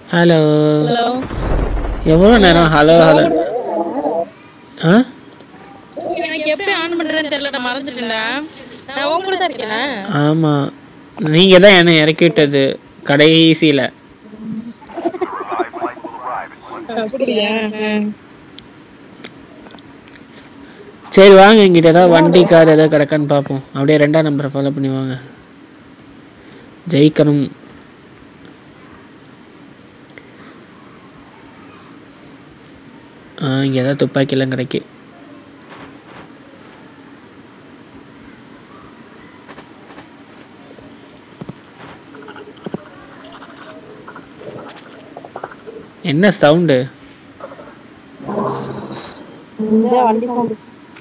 Hello hello எவ்வளோ நேரம் hello hello ஆ எனக்கு எப்படி ஆன் பண்றேன்னு தெரியல நான் மறந்துட்டேன்டா நான் உன் கூட தான் இருக்கேன் ஆமாம் நீங்கள் தான் என்னை இறக்கி விட்டது கடைசியில் அப்படியா சரி வாங்க எங்கிட்ட ஏதாவது வண்டி கார் ஏதாவது கிடக்கான்னு பார்ப்போம் அப்படியே ரெண்டாம் நம்பரை ஃபாலோ பண்ணி வாங்க ஜெயிக்கணும் ஆ இங்கே ஏதாவது துப்பாக்கியெல்லாம் கிடைக்கு என்ன சவுண்டு இந்த வண்டி போகுது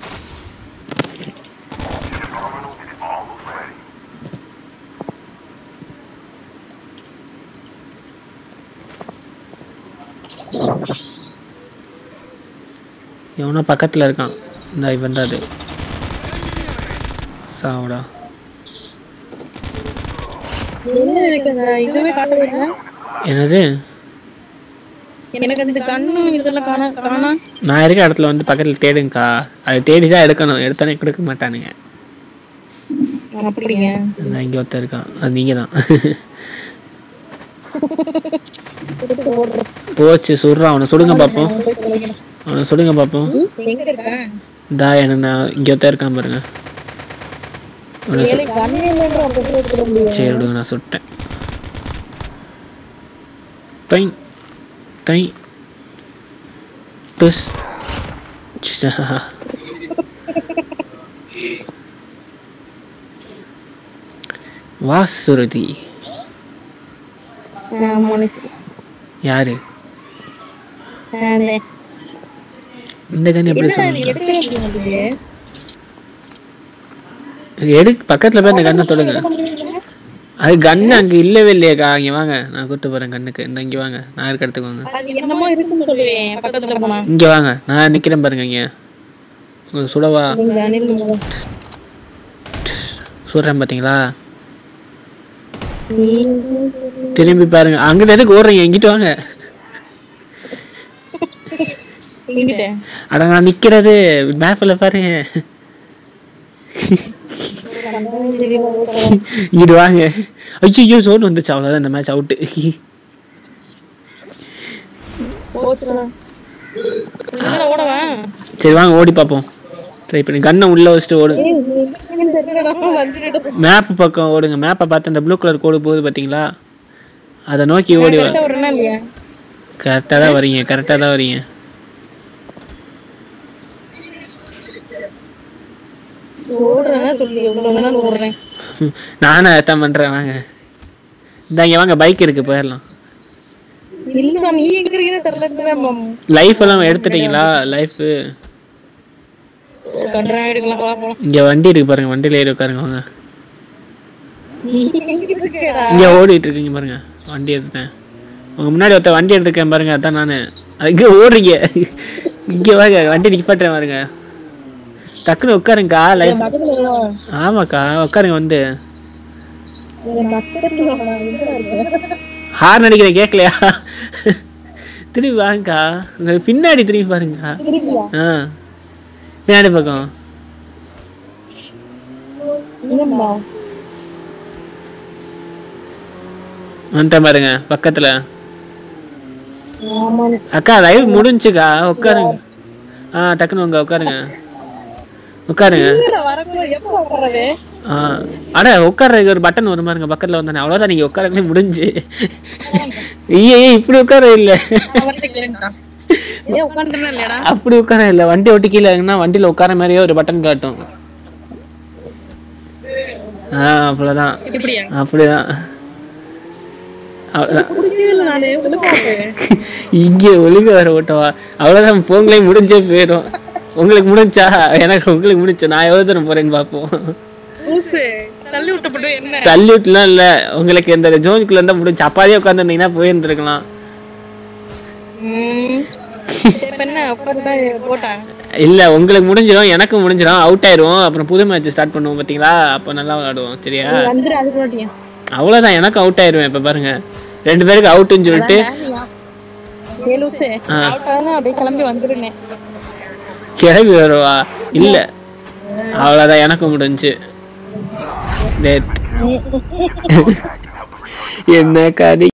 எவனோ பக்கத்தில் இருக்கான் இந்த இவன் தான் அது சாவுடா என்ன எனக்கு அந்த இதுவே காட்டவே இல்லை என்னது எனக்கு அந்த கண்ணும் இதெல்லாம் காணா காணா நான் இருக்க இடத்துல வந்து பக்கத்தில் தேடுங்கக்கா அது தேடி தான் எடுக்கணும் எடுத்தானே கொடுக்க மாட்டானுங்க அப்படிங்க இந்த இங்கே ஒருத்தன் இருக்கான் அது நீங்கள் தான் போச்சு சுடுறான் அவனை சுடுங்க பார்ப்போம் அவனை சுடுங்க பார்ப்போம் எங்க இருக்க இந்தா என்ன நான் இங்கே ஒருத்தன் இருக்கான் பாருங்க அவனை சு- ஏழு கண்ணு இல்லைன்ற ஒரு இடத்துல இருக்கிற முடியும் சரி விடுங்க நான் சுட்டேன் டை டை டுஸ் ச்சா. வாசுருதி யாரு இந்த கன் எப்படி சொல்லுங்க எடு பக்கத்துல போய் இந்த கண்ணை தொடுங்க அது கன்னு அங்க இல்லவே இல்லையாக்கா இங்க வாங்க நான் கூட்டு போறேன் கண்ணுக்கு இந்த இங்க வாங்க நான் இருக்க இடத்துக்கு வாங்க அது என்னமோ இருக்குன்னு சொல்லுவேன் பக்கத்துல போனா இங்க வாங்க நான் நிக்கிறேன் பாருங்க இங்க உங்களுக்கு சுடவா இந்த அணில் சுடுறேன் பாத்தீங்களா திரும்பி பாருங்க அங்கிட்ட எதுக்கு ஓடுறீங்க எங்கிட்ட வாங்க எங்கிட்ட அட நான் நிக்கிறது மேப்ல பாருங்க இங்கிட்டு வாங்க ஐயோ சோன் வந்துச்சு அவ்வளவுதான் இந்த மேட்ச் அவுட்டு போச்சுடா. என்னடா ஓடவா சரி வாங்க ஓடி பார்ப்போம் ட்ரை பண்ணி கண்ணை உள்ள வச்சுட்டு ஓடுங்க வந்துட்டு மேப் பக்கம் ஓடுங்க மேப்பை பார்த்து அந்த ப்ளூ கலர் கோடு போகுது பாத்தீங்களா அதை நோக்கி ஓடி வா ஒரு நாள் இல்லையா கரெக்டாக தான் வரீங்க கரெக்டாக தான் வரீங்க ஓடுறேன்னா சொல்லி எவ்வளவு நாள் ஓடுறேன் ம், நானும் அதான் பண்றேன் வாங்க இந்த இங்க வாங்க பைக் இருக்கு போயிடலாம் இல்லடா நீ எங்க இருக்கீங்கன்னு தெரியல லைஃப் எல்லாம் எடுத்துட்டீங்களா லைஃப் கண்ட்ரா எடுக்கலாம் வா போலாம் இங்க வண்டி இருக்கு பாருங்க வண்டியில ஏறி உட்காருங்க வாங்க நீ எங்க இருக்கடா இங்க ஓடிட்டு இருக்கீங்க பாருங்க வண்டி எடுத்துட்டேன் உங்க முன்னாடி ஒருத்த வண்டி எடுத்துருக்கேன் பாருங்க அதான் நானு அது இங்க ஓடுறீங்க இங்க வாங்க வண்டி நிப்பாட்டுறேன் பாருங்க டக்குன்னு உட்காருங்கக்கா லைஃப் பக்கத்துல வா. ஆமாக்கா உட்காருங்க வந்து என் பக்கத்துல வா. எங்கடா இருக்க? ஹார்ன் அடிக்கிறேன் கேட்கலையா திரும்பி வாங்கக்கா இந்த பின்னாடி திரும்பி பாருங்க இருக்கியா? ஆ பின்னாடி பக்கம் என்னம்மா? வந்துட்டேன் பாருங்க பக்கத்துல ஆமா. அக்கா லைவ் முடிஞ்சுக்கா உட்காருங்க ஆ டக்குன்னு உங்க உட்காருங்க உட்காருங்க இல்லடா, வரக்குள்ள எப்ப உட்கார்றது? ஆ அட உட்கார்றதுக்கு ஒரு பட்டன் வரும் பாருங்க பக்கத்துல வந்தானே அவ்வளவுதான் நீங்க உட்காரங்களே முடிஞ்சு ஐயே இப்படி உட்கார இல்ல நான் வரதை கேளுங்கடா. ஏய், உட்கார்ந்துட்டேனா இல்லையாடா? அப்படி உட்கார இல்ல வண்டி ஓட்டி கீழே இறங்குனா வண்டியில உட்கார மாதிரியே ஒரு பட்டன் காட்டும் ஆ அவ்வளவுதான் இப்படியா? அப்படிதான் அவ்வளவுதான். குடிக்கவே இல்லை நானு. ஒழுங்கா இரு. இங்க ஒழுங்கு வர ஓட்டவா அவ்வளவுதான் போங்களே முடிஞ்சே போயிடும் உங்களுக்கு முடிஞ்சா எனக்கு உங்களுக்கு முடிஞ்சா நான் எவ்வளவு தூரம் போறேன்னு பார்ப்போம் லூசு. தள்ளி விட்டப்பட்டு என்ன தள்ளி விட்டுலாம் இல்ல உங்களுக்கு இந்த ஜோனுக்குள்ள இருந்தா முடிஞ்சு அப்பாதே உட்காந்துருந்தீங்கன்னா போயிருந்துருக்கலாம் ம். இப்ப என்ன உட்கார்ந்துட்டா போட்டான் இல்ல உங்களுக்கு முடிஞ்சிடும் எனக்கு முடிஞ்சிடும் அவுட் ஆயிரும் அப்புறம் புது மேட்ச் ஸ்டார்ட் பண்ணுவோம் பாத்தீங்களா அப்ப நல்லா விளையாடுவோம் சரியா வந்துரு அதுக்கு மாட்டியா அவ்வளவுதான் எனக்கு அவுட் ஆயிருவேன் இப்ப பாருங்க ரெண்டு பேருக்கு அவுட்டுன்னு சொல்லிட்டு சரி லூசு ஆ. அவுட்டானே அப்படியே கிளம்பி வந்துருனேன் கிளம்பி வருவா இல்ல அவ்வளவுதான் எனக்கும் முடிஞ்சு டேய். என்ன கதை